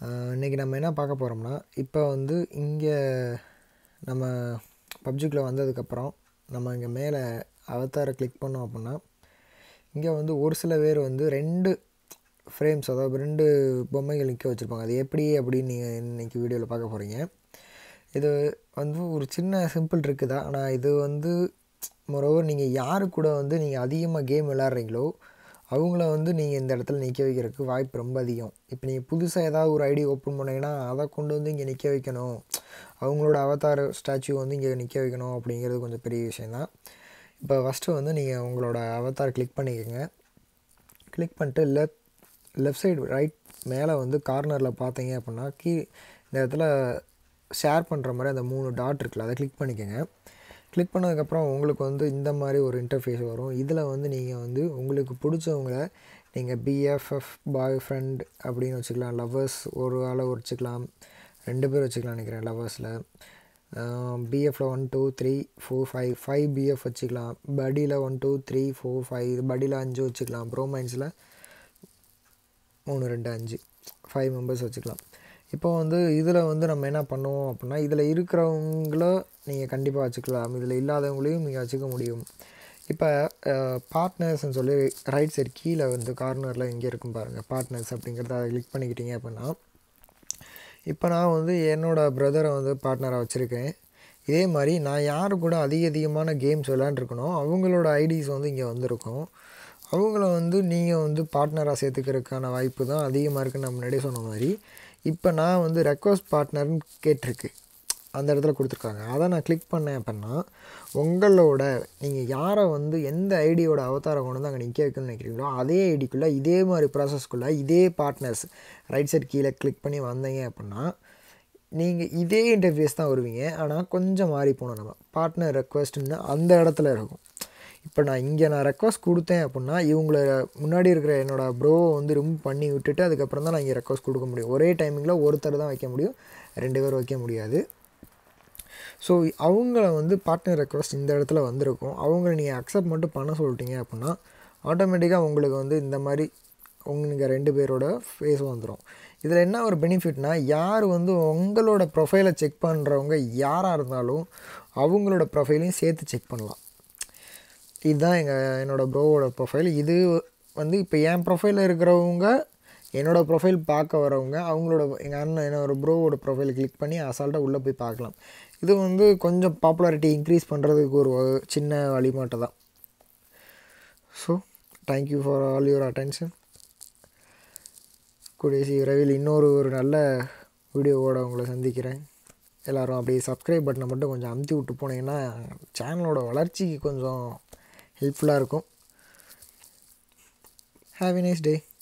இன்றைக்கி நம்ம என்ன பார்க்க போகிறோம்னா இப்போ வந்து இங்கே நம்ம பப்ஜிக்குள்ளே வந்ததுக்கப்புறம் நம்ம இங்கே மேலே அவதாரை கிளிக் பண்ணோம் அப்படின்னா இங்கே வந்து ஒரு சில பேர் வந்து ரெண்டு ஃப்ரேம்ஸ் அதாவது ரெண்டு பொம்மைகள் நிற்க வச்சுருப்பாங்க அது எப்படி அப்படின்னு நீங்கள் இன்றைக்கி வீடியோவில் பார்க்க போகிறீங்க இது வந்து ஒரு சின்ன சிம்பிள் இருக்குது தான் ஆனால் இது வந்து மொரோவர் நீங்கள் யாரு கூட வந்து நீங்கள் அதிகமாக கேம் விளாட்றீங்களோ அவங்கள வந்து நீங்கள் இந்த இடத்துல நிற்க வைக்கிறதுக்கு வாய்ப்பு ரொம்ப அதிகம் இப்போ நீங்கள் புதுசாக ஏதாவது ஒரு ஐடி ஓப்பன் பண்ணீங்கன்னா அதை கொண்டு வந்து இங்கே நிற்க வைக்கணும் அவங்களோட அவதார ஸ்டாச்சு வந்து இங்கே நிற்க வைக்கணும் அப்படிங்கிறது கொஞ்சம் பெரிய விஷயந்தான் இப்போ ஃபஸ்ட்டு வந்து நீங்கள் உங்களோட அவதார் கிளிக் பண்ணிக்கோங்க கிளிக் பண்ணிட்டு லெஃப்ட் லெஃப்ட் சைடு ரைட் மேலே வந்து கார்னரில் பார்த்தீங்க அப்படின்னா கீ இந்த இடத்துல ஷேர் பண்ணுற மாதிரி அந்த மூணு டாட் இருக்குல்ல அதை கிளிக் பண்ணிக்கோங்க கிளிக் பண்ணதுக்கப்புறம் உங்களுக்கு வந்து இந்த மாதிரி ஒரு இன்டர்ஃபேஸ் வரும் இதில் வந்து நீங்கள் வந்து உங்களுக்கு பிடிச்சவங்கள நீங்கள் பிஎஃப்எஃப் பாய் ஃப்ரெண்ட் அப்படின்னு வச்சுக்கலாம் லவ்வர்ஸ் ஒரு ஆளை வச்சுக்கலாம் ரெண்டு பேர் வச்சுக்கலாம் நினைக்கிறேன் லவ்வர்ஸில் பிஎஃப்பில் one two three four five five PF வச்சுக்கலாம் படியில் one two three four five படியில் அஞ்சு வச்சுக்கலாம் ப்ரோமைன்ஸில் மூணு ரெண்டு அஞ்சு ஃபைவ் மெம்பர்ஸ் வச்சுக்கலாம் இப்போ வந்து இதில் வந்து நம்ம என்ன பண்ணுவோம் அப்படின்னா இதில் இருக்கிறவங்கள நீங்கள் கண்டிப்பாக வச்சுக்கலாம் இதில் இல்லாதவங்களையும் நீங்கள் வச்சுக்க முடியும் இப்போ பார்ட்னர்ஸ்னு சொல்லி ரைட் சைடு கீழே வந்து கார்னரில் இங்கே இருக்கும் பாருங்கள் பார்ட்னர்ஸ் அப்படிங்கிறத அதை கிளிக் பண்ணிக்கிட்டீங்க அப்படின்னா இப்போ நான் வந்து என்னோடய ப்ரதரை வந்து பார்ட்னராக வச்சுருக்கேன் இதே மாதிரி நான் யார் கூட அதிக அதிகமான கேம்ஸ் விளையாண்டுருக்கணும் அவங்களோட ஐடிஸ் வந்து இங்கே வந்திருக்கும் அவங்கள வந்து நீங்கள் வந்து பார்ட்னராக சேர்த்துக்கிறதுக்கான வாய்ப்பு தான் அதிகமாக இருக்குன்னு நான் முன்னாடியே சொன்ன மாதிரி இப்போ நான் வந்து ரெக்வஸ்ட் பார்ட்னர்னு கேட்டிருக்கு அந்த இடத்துல கொடுத்துருக்காங்க அதை நான் கிளிக் பண்ணேன் அப்படின்னா உங்களோட நீங்கள் யாரை வந்து எந்த ஐடியோட அவதாரை கொண்டு வந்து அங்கே நிற்க வைக்கணும்னு நினைக்கிறீங்களோ அதே ஐடிக்குள்ளே இதே மாதிரி ப்ராசஸ்க்குள்ளே இதே பார்ட்னர்ஸ் ரைட் சைட் கீழே கிளிக் பண்ணி வந்தீங்க அப்படின்னா நீங்கள் இதே இன்டர்ஃபேஸ் தான் வருவீங்க ஆனால் கொஞ்சம் மாறி போகணும் நம்ம பார்ட்னர் ரெக்வஸ்ட்டுன்னு அந்த இடத்துல இருக்கும் இப்போ நான் இங்கே நான் ரெக்வஸ்ட் கொடுத்தேன் அப்படின்னா இவங்கள முன்னாடி இருக்கிற என்னோடய ப்ரோவை வந்து ரிமூவ் பண்ணி விட்டுட்டு அதுக்கப்புறம் தான் நான் இங்கே ரெக்வஸ்ட் கொடுக்க முடியும் ஒரே டைமிங்கில் ஒருத்தர் தான் வைக்க முடியும் ரெண்டு பேர் வைக்க முடியாது ஸோ அவங்கள வந்து பார்ட்னர் ரெக்வஸ்ட் இந்த இடத்துல வந்திருக்கும் அவங்கள நீங்கள் அக்செப்ட் மட்டும் பண்ண சொல்லிட்டீங்க அப்படின்னா ஆட்டோமேட்டிக்காக உங்களுக்கு வந்து இந்த மாதிரி உங்களுக்கு ரெண்டு பேரோட ஃபேஸ் வந்துடும் இதில் என்ன ஒரு பெனிஃபிட்னா யார் வந்து உங்களோட ப்ரொஃபைலை செக் பண்ணுறவங்க யாராக இருந்தாலும் அவங்களோட ப்ரொஃபைலையும் சேர்த்து செக் பண்ணலாம் இதுதான் எங்கள் என்னோடய ப்ரோவோட ப்ரொஃபைல் இது வந்து இப்போ என் ப்ரொஃபைலில் இருக்கிறவங்க என்னோடய ப்ரொஃபைல் பார்க்க வரவங்க அவங்களோட எங்கள் அண்ணன் என்னோடய ப்ரோவோட ப்ரொஃபைலை கிளிக் பண்ணி அசால்ட்டாக உள்ளே போய் பார்க்கலாம் இது வந்து கொஞ்சம் பாப்புலாரிட்டி இன்க்ரீஸ் பண்ணுறதுக்கு ஒரு சின்ன வழிமாட்டை தான் so thank you for all your attention கூடிய விரைவில் இன்னொரு ஒரு நல்ல வீடியோவோட உங்களை சந்திக்கிறேன் எல்லோரும் அப்படியே சப்ஸ்கிரைப் பட்டனை மட்டும் கொஞ்சம் அமுத்தி விட்டு போனீங்கன்னா சேனலோட வளர்ச்சிக்கு கொஞ்சம் ஹெல்ப்ஃபுல்லாக இருக்கும் ஹாவ் எ நைஸ் டே